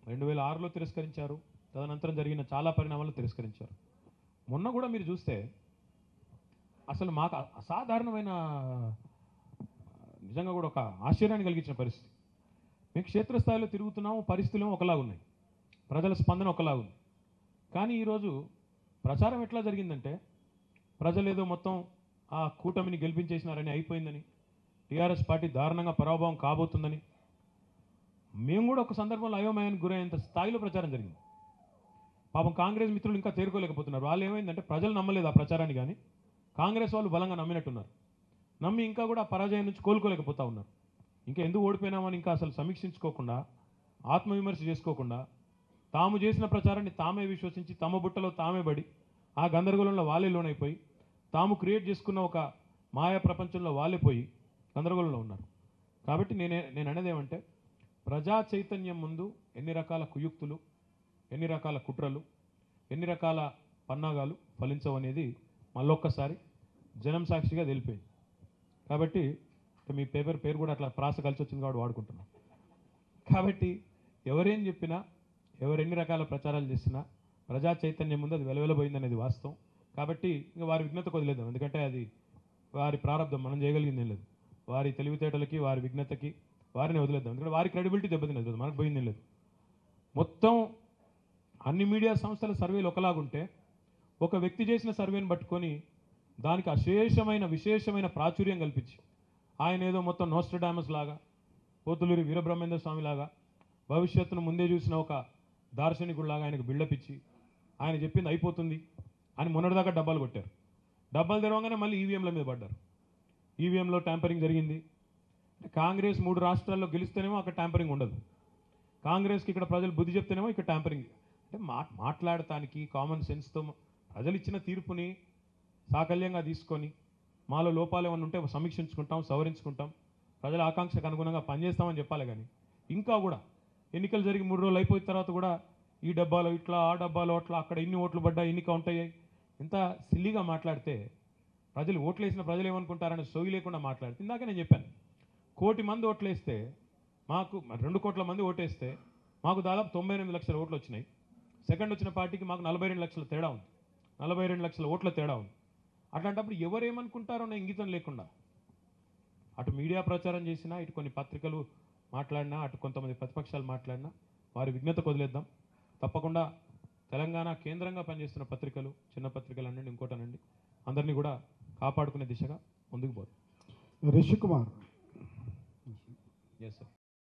రెండు వేల ఆరులో తిరస్కరించారు తదనంతరం జరిగిన చాలా పరిణామాలు తిరస్కరించారు మొన్న కూడా మీరు చూస్తే అసలు మాకు అ- అసాధారణమైన నిజంగా కూడా ఒక ఆశ్చర్యాన్ని కలిగించిన పరిస్థితి మేము క్షేత్రస్థాయిలో తిరుగుతున్నాము పరిస్థితులు ఒకలాగా ఉన్నాయి ప్రజల స్పందన ఒకలాగా ఉంది కానీ ఈరోజు ప్రచారం ఎట్లా జరిగిందంటే ప్రజలు ఏదో మొత్తం ఆ కూటమిని గెలిపించేసినారని అయిపోయిందని టీఆర్ఎస్ పార్టీ దారుణంగా పరాభవం కాబోతుందని మేము కూడా ఒక సందర్భంలో అయోమయానికి గురైనంత స్థాయిలో ప్రచారం జరిగింది పాపం కాంగ్రెస్ మిత్రులు ఇంకా తేరుకోలేకపోతున్నారు వాళ్ళు ఏమైందంటే ప్రజలు నమ్మలేదు ఆ ప్రచారాన్ని కానీ కాంగ్రెస్ వాళ్ళు బలంగా నమ్మినట్టున్నారు నమ్మి ఇంకా కూడా ఆ పరాజయం నుంచి కోలుకోలేకపోతా ఉన్నారు ఇంకా ఎందుకు ఓడిపోయినామని ఇంకా అసలు సమీక్షించుకోకుండా ఆత్మవిమర్శ చేసుకోకుండా తాము చేసిన ప్రచారాన్ని తామే విశ్వసించి తమ బుట్టలో తామే పడి ఆ గందరగోళంలో వాళ్ళే లోనైపోయి తాము క్రియేట్ చేసుకున్న ఒక మాయా ప్రపంచంలో వాళ్ళే పోయి గందరగోళంలో ఉన్నారు కాబట్టి నేనే నేను అనేది ఏమంటే ప్రజా చైతన్యం ముందు ఎన్ని రకాల కుయుక్తులు ఎన్ని రకాల కుట్రలు ఎన్ని రకాల పన్నాగాలు ఫలించవనేది మళ్ళొక్కసారి జనం సాక్షిగా తెలిపోయింది కాబట్టి మీ పేపర్ పేరు కూడా అట్లా ప్రాస కలిసి వచ్చింది కాబట్టి వాడుకుంటున్నాం కాబట్టి ఎవరేం చెప్పినా ఎవరు ఎన్ని రకాల ప్రచారాలు చేసినా ప్రజా చైతన్యం ముందు అది వెలవెలబోయింది అనేది వాస్తవం కాబట్టి ఇంకా వారి విఘ్నత వదిలేద్దాం ఎందుకంటే అది వారి ప్రారంభం మనం చేయగలిగింది ఏం లేదు వారి తెలివితేటలకి వారి విఘ్నతకి వారిని వదిలేద్దాం ఎందుకంటే వారి క్రెడిబిలిటీ దెబ్బతినదు మనకు పోయింది ఏం లేదు మొత్తం అన్ని మీడియా సంస్థల సర్వేలు ఒకలాగుంటే ఒక వ్యక్తి చేసిన సర్వేని పట్టుకొని దానికి అశేషమైన విశేషమైన ప్రాచుర్యం కల్పించి ఆయన ఏదో మొత్తం నోస్ట్రడామస్ లాగా పోతులూరి వీరబ్రహ్మేంద్ర స్వామి లాగా భవిష్యత్తును ముందే చూసిన ఒక దార్శనికుడిలాగా ఆయనకు బిల్డప్ ఇచ్చి ఆయన చెప్పింది అయిపోతుంది అని మొన్నటిదాకా డబ్బాలు కొట్టారు డబ్బాలు తెరవగానే మళ్ళీ ఈవీఎంల మీద పడ్డారు ఈవీఎంలో ట్యాంపరింగ్ జరిగింది కాంగ్రెస్ మూడు రాష్ట్రాల్లో గెలిస్తేనేమో అక్కడ ట్యాంపరింగ్ ఉండదు కాంగ్రెస్కి ఇక్కడ ప్రజలు బుద్ధి చెప్తేనేమో ఇక్కడ ట్యాంపరింగ్ అంటే మా మాట్లాడటానికి కామన్ సెన్స్తో ప్రజలు ఇచ్చిన తీర్పుని సాకల్యంగా తీసుకొని మాలో లోపాలు ఏమైనా ఉంటే సమీక్షించుకుంటాం సవరించుకుంటాం ప్రజల ఆకాంక్షకు అనుగుణంగా పనిచేస్తామని చెప్పాలి కానీ ఇంకా కూడా ఎన్నికలు జరిగి మూడు రోజులు అయిపోయిన తర్వాత కూడా ఈ డబ్బాలో ఇట్లా ఆ డబ్బాలో అట్లా అక్కడ ఇన్ని ఓట్లు పడ్డా ఇన్ని కౌంట్ అయ్యాయి ఇంత సిల్లీగా మాట్లాడితే ప్రజలు ఓట్లు వేసిన ప్రజలు ఏమనుకుంటారని సోయి లేకుండా మాట్లాడితే ఇందాక నేను చెప్పాను కోటి మంది ఓట్లు వేస్తే మాకు రెండు కోట్ల మంది ఓటేస్తే మాకు దాదాపు తొంభై ఎనిమిది లక్షల ఓట్లు వచ్చినాయి సెకండ్ వచ్చిన పార్టీకి మాకు నలభై రెండు లక్షల తేడా ఉంది నలభై రెండు లక్షల ఓట్ల తేడా ఉంది అట్లాంటప్పుడు ఎవరేమనుకుంటారో అనే ఇంగితం లేకుండా అటు మీడియా ప్రచారం చేసినా ఇటు కొన్ని పత్రికలు మాట్లాడినా అటు కొంతమంది ప్రతిపక్షాలు మాట్లాడినా వారి విఘ్నత వదిలేద్దాం తప్పకుండా తెలంగాణ కేంద్రంగా పనిచేస్తున్న పత్రికలు చిన్న పత్రికలు అనండి ఇంకోటనండి అందరినీ కూడా కాపాడుకునే దిశగా ముందుకు పోతాం రిషి కుమార్ ఎస్ సార్